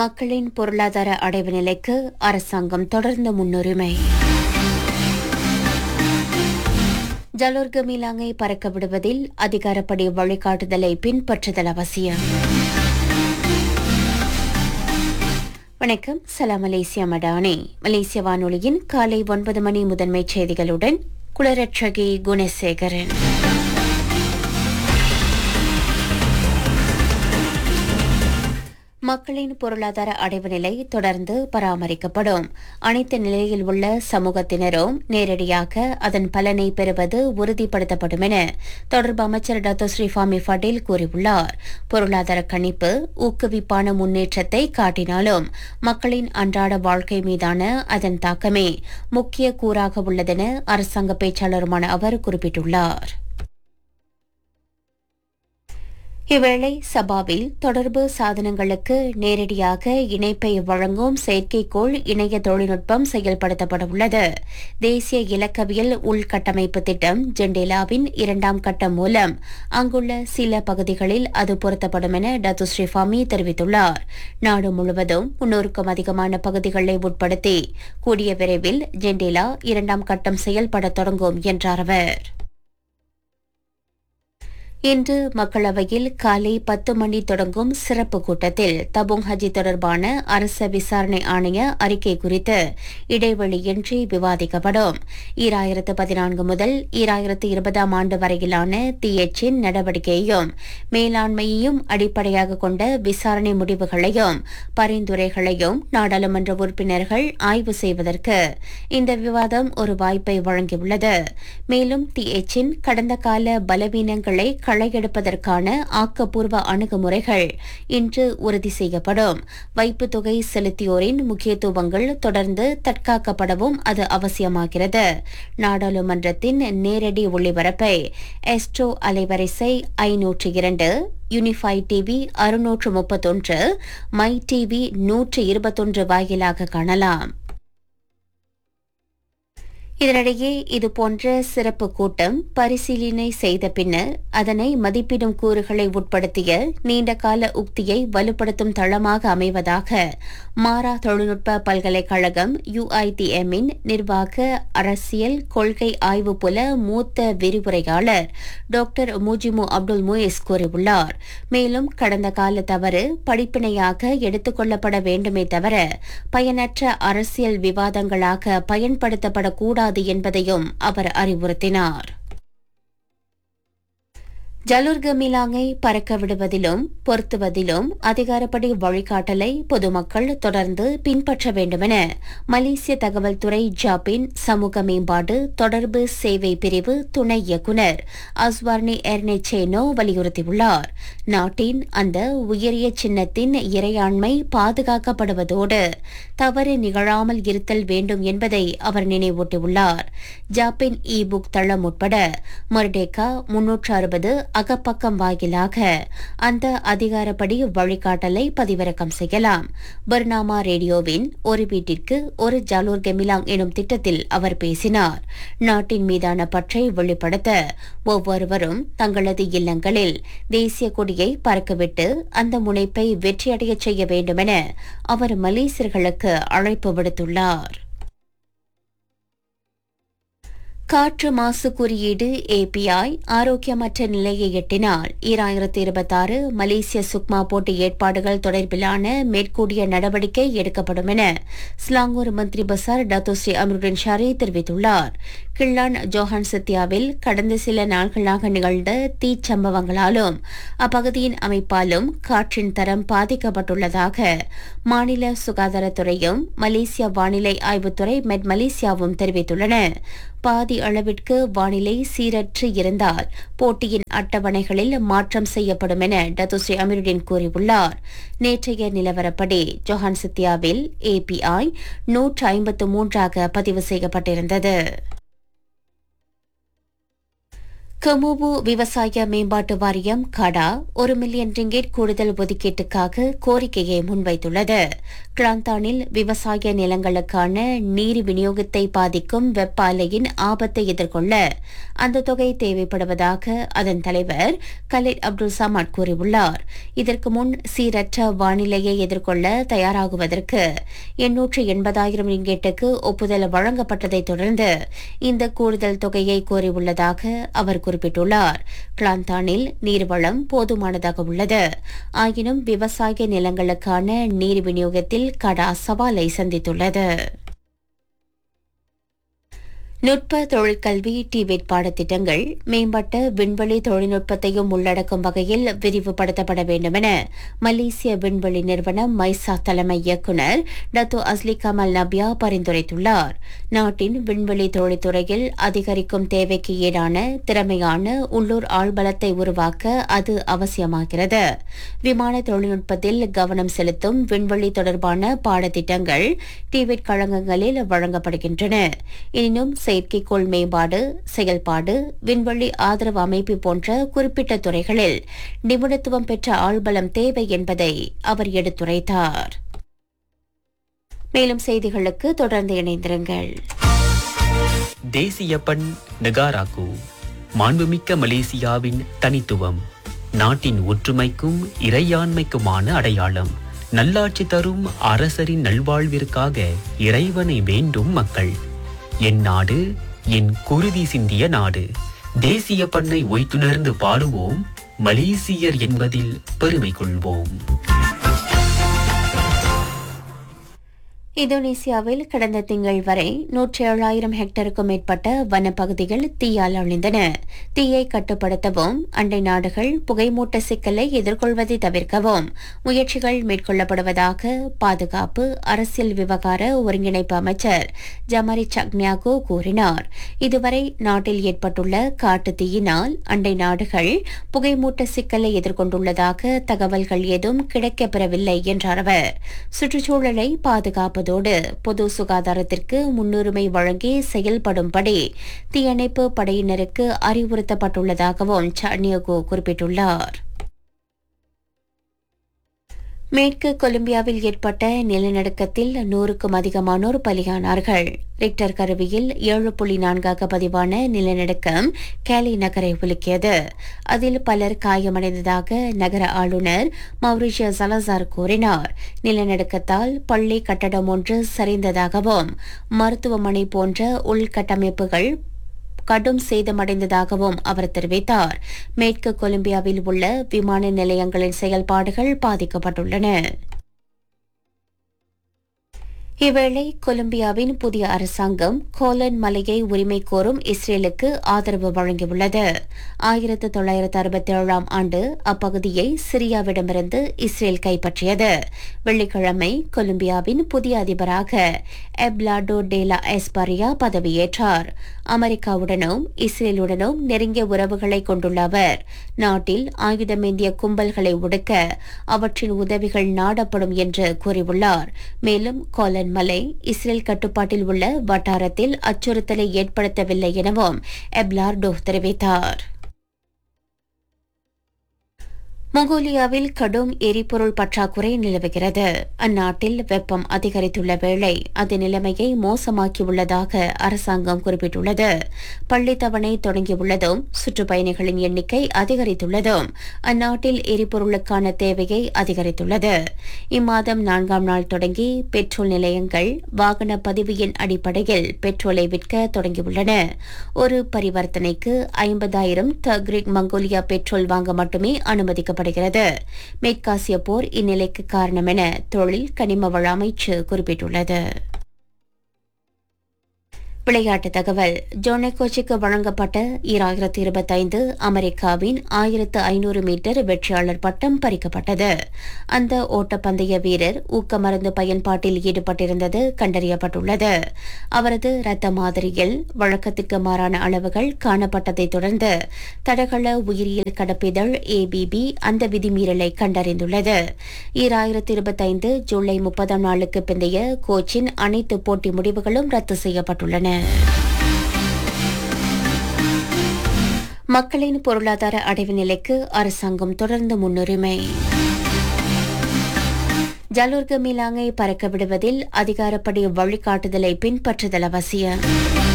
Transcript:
மக்களின் பொருளாதார அடைவு நிலைக்கு அரசாங்கம் தொடர்ந்த முன்னுரிமை ஜலோர்க மீலாங்கை பறக்க விடுவதில் அதிகாரப்படி வழிகாட்டுதலை பின்பற்றுதல் அவசியம் வணக்கம் சலாம் மலேசியா மடானே மலேசிய வானொலியின் காலை ஒன்பது மணி முதன்மைச் செய்திகளுடன் குளரட்சகி குணசேகரன் மக்களின் பொருளாதார அடைவு நிலை தொடர்ந்து பராமரிக்கப்படும் அனைத்து நிலையில் உள்ள சமூகத்தினரும் நேரடியாக அதன் பலனை பெறுவது உறுதிப்படுத்தப்படும் என தொடர்பு அமைச்சர் டாக்டர் ஸ்ரீஃபாமி ஃபடேல் கூறியுள்ளார் பொருளாதார கணிப்பு ஊக்குவிப்பான முன்னேற்றத்தை காட்டினாலும் மக்களின் அன்றாட வாழ்க்கை மீதான அதன் தாக்கமே முக்கிய கூறாக உள்ளதென அரசாங்க பேச்சாளருமான அவர் குறிப்பிட்டுள்ளார் இவ்வேளை சபாவில் தொடர்பு சாதனங்களுக்கு நேரடியாக இணைப்பை வழங்கும் செயற்கைக்கோள் இணைய தொழில்நுட்பம் செயல்படுத்தப்பட உள்ளது தேசிய இலக்கவியல் உள்கட்டமைப்பு திட்டம் ஜெண்டேலாவின் இரண்டாம் கட்டம் மூலம் அங்குள்ள சில பகுதிகளில் அது பொருத்தப்படும் என டத்து ஸ்ரீஃபாமி தெரிவித்துள்ளார் நாடு முழுவதும் முன்னூறுக்கும் அதிகமான பகுதிகளை உட்படுத்தி கூடிய விரைவில் ஜெண்டேலா இரண்டாம் கட்டம் செயல்பட தொடங்கும் என்றார் அவர் இன்று மக்களவையில் காலை பத்து மணி தொடங்கும் சிறப்பு கூட்டத்தில் தபுங் ஹஜி தொடர்பான அரச விசாரணை ஆணைய அறிக்கை குறித்து இடைவெளியின்றி விவாதிக்கப்படும் ஈராயிரத்து பதினான்கு முதல் ஈராயிரத்து இருபதாம் ஆண்டு வரையிலான திஎச்சின் நடவடிக்கையையும் மேலாண்மையையும் அடிப்படையாக கொண்ட விசாரணை முடிவுகளையும் பரிந்துரைகளையும் நாடாளுமன்ற உறுப்பினர்கள் ஆய்வு செய்வதற்கு இந்த விவாதம் ஒரு வாய்ப்பை வழங்கியுள்ளது மேலும் திஎச்சின் கடந்த கால பலவீனங்களை களையெடுப்பதற்கான ஆக்கப்பூர்வ அணுகுமுறைகள் இன்று உறுதி செய்யப்படும் வைப்புத் தொகை செலுத்தியோரின் முக்கியத்துவங்கள் தொடர்ந்து தற்காக்கப்படவும் அது அவசியமாகிறது நாடாளுமன்றத்தின் நேரடி ஒளிபரப்பை எஸ்ட்ரோ அலைவரிசை ஐநூற்று இரண்டு யூனிஃபை டிவி அறுநூற்று முப்பத்தொன்று மை டிவி நூற்று இருபத்தொன்று வாயிலாக காணலாம் இதனிடையே இதுபோன்ற சிறப்பு கூட்டம் பரிசீலனை செய்த பின்னர் அதனை மதிப்பிடும் கூறுகளை உட்படுத்திய நீண்டகால உக்தியை வலுப்படுத்தும் தளமாக அமைவதாக மாரா தொழில்நுட்ப பல்கலைக்கழகம் யுஐடிஎம்மின் நிர்வாக அரசியல் கொள்கை ஆய்வு புல மூத்த விரிவுரையாளர் டாக்டர் முஜிமு அப்துல் முயிஸ் கூறியுள்ளார் மேலும் கடந்த கால தவறு படிப்பினையாக எடுத்துக் கொள்ளப்பட வேண்டுமே தவிர பயனற்ற அரசியல் விவாதங்களாக பயன்படுத்தப்படக்கூடாது என்பதையும் அவர் அறிவுறுத்தினார் ஜலுர்க மிலாங்கை பறக்க விடுவதிலும் பொருத்துவதிலும் அதிகாரப்படி வழிகாட்டலை பொதுமக்கள் தொடர்ந்து பின்பற்ற வேண்டுமென மலேசிய தகவல் துறை ஜாப்பின் சமூக மேம்பாடு தொடர்பு சேவை பிரிவு துணை இயக்குநர் அஸ்வார்னி எர்னெச்சேனோ வலியுறுத்தியுள்ளார் நாட்டின் அந்த உயரிய சின்னத்தின் இறையாண்மை பாதுகாக்கப்படுவதோடு தவறு நிகழாமல் இருத்தல் வேண்டும் என்பதை அவர் நினைவூட்டியுள்ளார் ஜாப்பின் இ புக் தளம் உட்பட மர்டேக்கா முன்னூற்று அறுபது அகப்பக்கம் வாயிலாக அந்த அதிகாரப்படி வழிகாட்டலை பதிவிறக்கம் செய்யலாம் பர்னாமா ரேடியோவின் ஒரு வீட்டிற்கு ஒரு ஜாலூர் கெமிலாங் எனும் திட்டத்தில் அவர் பேசினார் நாட்டின் மீதான பற்றை வெளிப்படுத்த ஒவ்வொருவரும் தங்களது இல்லங்களில் தேசிய கொடியை பறக்கவிட்டு அந்த முனைப்பை வெற்றியடையச் செய்ய வேண்டுமென அவர் மலேசியர்களுக்கு அழைப்பு விடுத்துள்ளார் காற்று மாசு குறியீடு ஏபிஐ ஆரோக்கியமற்ற நிலையை எட்டினால் ஈராயிரத்து இருபத்தாறு மலேசிய சுக்மா போட்டி ஏற்பாடுகள் தொடர்பிலான மேற்கூடிய நடவடிக்கை எடுக்கப்படும் என ஸ்லாங்கூர் மந்திரி பசார் டத்தோ ஸ்ரீ அமருடன் ஷாரி தெரிவித்துள்ளார் கிள்ளான் ஜோஹான் சத்யாவில் கடந்த சில நாட்களாக நிகழ்ந்த தீச்சம்பவங்களாலும் அப்பகுதியின் அமைப்பாலும் காற்றின் தரம் பாதிக்கப்பட்டுள்ளதாக மாநில சுகாதாரத்துறையும் மலேசிய வானிலை ஆய்வுத்துறை மெட் மலேசியாவும் தெரிவித்துள்ளன பாதி அளவிற்கு வானிலை சீரற்று இருந்தால் போட்டியின் அட்டவணைகளில் மாற்றம் செய்யப்படும் என டத்துஸ்ரீ அமீருddin கூறியுள்ளார் நேற்றைய நிலவரப்படி ஜொஹான் சித்தியாவில் ஏபிஐ நூற்று ஐம்பத்து மூன்றாக பதிவு செய்யப்பட்டிருந்தது கமுவு விவசாய மேம்பாட்டு வாரியம் கடா ஒரு மில்லியன் ரிங்கெட் கூடுதல் ஒதுக்கீட்டுக்காக கோரிக்கையை முன்வைத்துள்ளது கிளாந்தானில் விவசாய நிலங்களுக்கான நீர் விநியோகத்தை பாதிக்கும் வெப்ப அலையின் ஆபத்தை எதிர்கொள்ள அந்த தொகை தேவைப்படுவதாக அதன் தலைவர் கலீத் அப்துல் சமாட் கூறியுள்ளார் இதற்கு முன் சீரற்ற வானிலையை எதிர்கொள்ள தயாராகுவதற்கு எண்ணூற்று எண்பதாயிரம் ரிங்கெட்டுக்கு ஒப்புதல் வழங்கப்பட்டதைத் தொடர்ந்து இந்த கூடுதல் தொகையை கோரியுள்ளதாக அவர் குறிப்பிட்டுள்ளார் கிளாந்தானில் நீர்வளம் போதுமானதாக உள்ளது ஆயினும் விவசாய நிலங்களுக்கான நீர் விநியோகத்தில் கடா சவாலை சந்தித்துள்ளது நுட்ப தொழிற்கல்வி டிபெட் பாடத்திட்டங்கள் மேம்பட்ட விண்வெளி தொழில்நுட்பத்தையும் உள்ளடக்கும் வகையில் விரிவுபடுத்தப்பட வேண்டும் என மலேசிய விண்வெளி நிறுவனம் மைசா தலைமை இயக்குநர் டத்து அஸ்லி கமல் நபியா பரிந்துரைத்துள்ளார் நாட்டின் விண்வெளி தொழில்துறையில் அதிகரிக்கும் தேவைக்கு ஈடான திறமையான உள்ளூர் ஆள்பலத்தை உருவாக்க அது அவசியமாகிறது விமான தொழில்நுட்பத்தில் கவனம் செலுத்தும் விண்வெளி தொடர்பான பாடத்திட்டங்கள் டிபெட் கழகங்களில் வழங்கப்படுகின்றன எனினும் செயற்கைக்கோள் மேம்பாடு செயல்பாடு விண்வெளி ஆதரவு அமைப்பு போன்ற குறிப்பிட்ட துறைகளில் நிபுணத்துவம் பெற்ற ஆள்பலம் தேவை என்பதை அவர் எடுத்துரைத்தார் மேலும் செய்திகளுக்கு தொடர்ந்து இணைந்திருங்கள் தேசிய பண் நெகாராக்கு மாண்புமிக்க மலேசியாவின் தனித்துவம் நாட்டின் ஒற்றுமைக்கும் இறையாண்மைக்குமான அடையாளம் நல்லாட்சி தரும் அரசரின் நல்வாழ்விற்காக இறைவனை வேண்டும் மக்கள் என் நாடு என் குருதி சிந்திய நாடு தேசிய பண்ணை ஒய்த்துணர்ந்து பாடுவோம் மலேசியர் என்பதில் பெருமை கொள்வோம் இந்தோனேசியாவில் கடந்த திங்கள் வரை நூற்றி ஏழாயிரம் ஹெக்டருக்கும் மேற்பட்ட வனப்பகுதிகள் தீயால் அழிந்தன தீயை கட்டுப்படுத்தவும் அண்டை நாடுகள் புகைமூட்ட சிக்கலை எதிர்கொள்வதை தவிர்க்கவும் முயற்சிகள் மேற்கொள்ளப்படுவதாக பாதுகாப்பு அரசியல் விவகார ஒருங்கிணைப்பு அமைச்சர் ஜமரி சக்னியாகோ கூறினார் இதுவரை நாட்டில் ஏற்பட்டுள்ள காட்டு தீயினால் அண்டை நாடுகள் புகைமூட்ட சிக்கலை எதிர்கொண்டுள்ளதாக தகவல்கள் ஏதும் கிடைக்கப்பெறவில்லை என்றார் அவர் சுற்றுச்சூழலை பாதுகாப்பதோடு பொது சுகாதாரத்திற்கு முன்னுரிமை வழங்கி செயல்படும்படி தீயணைப்பு படையினருக்கு அறிவுறுத்தப்பட்டுள்ளதாகவும் சானியகோ குறிப்பிட்டுள்ளார் மேற்கு கொலம்பியாவில் ஏற்பட்ட நிலநடுக்கத்தில் நூறுக்கும் அதிகமானோர் பலியானார்கள் ரிக்டர் கருவியில் ஏழு புள்ளி நான்காக பதிவான நிலநடுக்கம் கேலி நகரை உலுக்கியது அதில் பலர் காயமடைந்ததாக நகர ஆளுநர் மௌரிஷிய சலசார் கூறினார் நிலநடுக்கத்தால் பள்ளி கட்டடம் ஒன்று சரிந்ததாகவும் மருத்துவமனை போன்ற உள்கட்டமைப்புகள் கடும் சேதமடைந்ததாகவும் அவர் தெரிவித்தார் மேற்கு கொலம்பியாவில் உள்ள விமான நிலையங்களின் செயல்பாடுகள் பாதிக்கப்பட்டுள்ளன இவ்வேளை கொலம்பியாவின் புதிய அரசாங்கம் கோலன் மலையை உரிமை கோரும் இஸ்ரேலுக்கு ஆதரவு வழங்கியுள்ளது ஆயிரத்து தொள்ளாயிரத்து அறுபத்தி ஏழாம் ஆண்டு அப்பகுதியை சிரியாவிடமிருந்து இஸ்ரேல் கைப்பற்றியது வெள்ளிக்கிழமை கொலம்பியாவின் புதிய அதிபராக எப்லாடோ டேலா எஸ்பரியா பதவியேற்றார் அமெரிக்காவுடனும் இஸ்ரேலுடனும் நெருங்கிய உறவுகளை கொண்டுள்ள அவர் நாட்டில் ஆயுதமேந்திய கும்பல்களை ஒடுக்க அவற்றின் உதவிகள் நாடப்படும் என்று கூறியுள்ளார் மேலும் கோலன் மலை இஸ்ரேல் கட்டுப்பாட்டில் உள்ள வட்டாரத்தில் அச்சுறுத்தலை ஏற்படுத்தவில்லை எனவும் எப்லார்டோ தெரிவித்தார் மங்கோலியாவில் கடும் எரிபொருள் பற்றாக்குறை நிலவுகிறது அந்நாட்டில் வெப்பம் அதிகரித்துள்ள வேளை அது நிலைமையை மோசமாக்கியுள்ளதாக அரசாங்கம் குறிப்பிட்டுள்ளது பள்ளி தவணை தொடங்கியுள்ளதும் சுற்றுப்பயணிகளின் எண்ணிக்கை அதிகரித்துள்ளதும் அந்நாட்டில் எரிபொருளுக்கான தேவையை அதிகரித்துள்ளது இம்மாதம் நான்காம் நாள் தொடங்கி பெட்ரோல் நிலையங்கள் வாகன பதிவு எண் அடிப்படையில் பெட்ரோலை விற்க தொடங்கியுள்ளன ஒரு பரிவர்த்தனைக்கு ஐம்பதாயிரம் தக்ரிக் மங்கோலியா பெட்ரோல் வாங்க மட்டுமே அனுமதிக்கப்படும் காணப்படுகிறது மேற்காசிய போர் இந்நிலைக்கு காரணம் என தொழில் கனிம வள அமைச்சு குறிப்பிட்டுள்ளது விளையாட்டுத் தகவல் ஜோனெகோச்சிக்கு வழங்கப்பட்ட ஈராயிரத்து இருபத்தைந்து அமெரிக்காவின் ஆயிரத்து ஐநூறு மீட்டர் வெற்றியாளர் பட்டம் பறிக்கப்பட்டது அந்த ஓட்டப்பந்தய வீரர் ஊக்க மருந்து பயன்பாட்டில் ஈடுபட்டிருந்தது கண்டறியப்பட்டுள்ளது அவரது இரத்த மாதிரியில் வழக்கத்திற்கு மாறான அளவுகள் காணப்பட்டதைத் தொடர்ந்து தடகள உயிரியல் கடப்பிதழ் ஏபிபி அந்த விதிமீறலை கண்டறிந்துள்ளது ஈராயிரத்து இருபத்தைந்து ஜூலை முப்பதாம் நாளுக்கு பிந்தைய கோச்சின் அனைத்து போட்டி முடிவுகளும் ரத்து செய்யப்பட்டுள்ளன மக்களின் பொருளாதார அடைவு நிலைக்கு அரசாங்கம் தொடர்ந்து முன்னுரிமை ஜலோர்க மிலாங்கை பறக்க விடுவதில் அதிகாரப்படி வழிகாட்டுதலை பின்பற்றுதல் அவசியம்